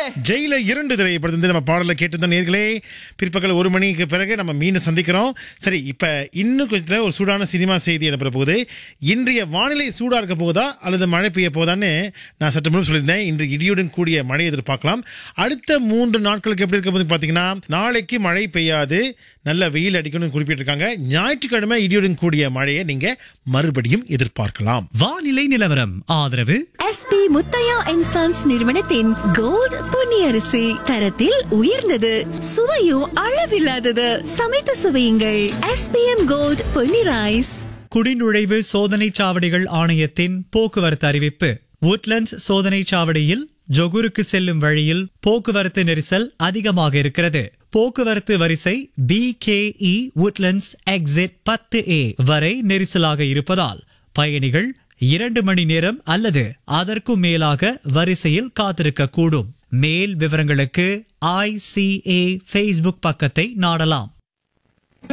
ஜெயில இரண்டு திரைப்படத்திலிருந்து நம்ம பாடலை கேட்டிருந்த நேர்களே பிற்பகல் ஒரு மணிக்கு பிறகு நம்ம மீண்டும் சந்திக்கிறோம் சரி இப்ப இன்னும் கொஞ்சம் ஒரு சூடான சினிமா செய்தி இடம்பெற போகுது இன்றைய வானிலை சூடா இருக்க போகுதா அல்லது மழை பெய்ய போகுதான்னு நான் சற்று முன்பு சொல்லியிருந்தேன் இன்று இடியுடன் கூடிய மழை எதிர்பார்க்கலாம் அடுத்த மூன்று நாட்களுக்கு எப்படி இருக்க போகுது பாத்தீங்கன்னா நாளைக்கு மழை பெய்யாது நல்ல வெயில் அடிக்கணும்னு குறிப்பிட்டிருக்காங்க ஞாயிற்றுக்கிழமை இடியுடன் கூடிய மழையை நீங்க மறுபடியும் எதிர்பார்க்கலாம் வானிலை நிலவரம் ஆதரவு எஸ்பி முத்தையா அண்ட் சன்ஸ் நிறுவனத்தின் கோல்ட் பொன்னியரிசி தரத்தில் உயர்ந்தது சுவையும் அளவில்லாதது சமைத்து சுவையுங்கள் எஸ்பிஎம் கோல்ட் பொன்னி ரைஸ் குடிநுழைவு சோதனை சாவடிகள் ஆணையத்தின் போக்குவரத்து அறிவிப்பு உட்லண்ட்ஸ் சோதனை சாவடியில் ஜொகுருக்கு செல்லும் வழியில் போக்குவரத்து நெரிசல் அதிகமாக இருக்கிறது போக்குவரத்து வரிசை பி கேஇ உட்லண்ட்ஸ் எக்ஸிட் பத்து ஏ வரை நெரிசலாக இருப்பதால் பயணிகள் இரண்டு மணி நேரம் அல்லது அதற்கும் மேலாக வரிசையில் காத்திருக்க கூடும் மேல் விவரங்களுக்கு ஐசிஏ ஃபேஸ்புக் பக்கத்தை நாடலாம்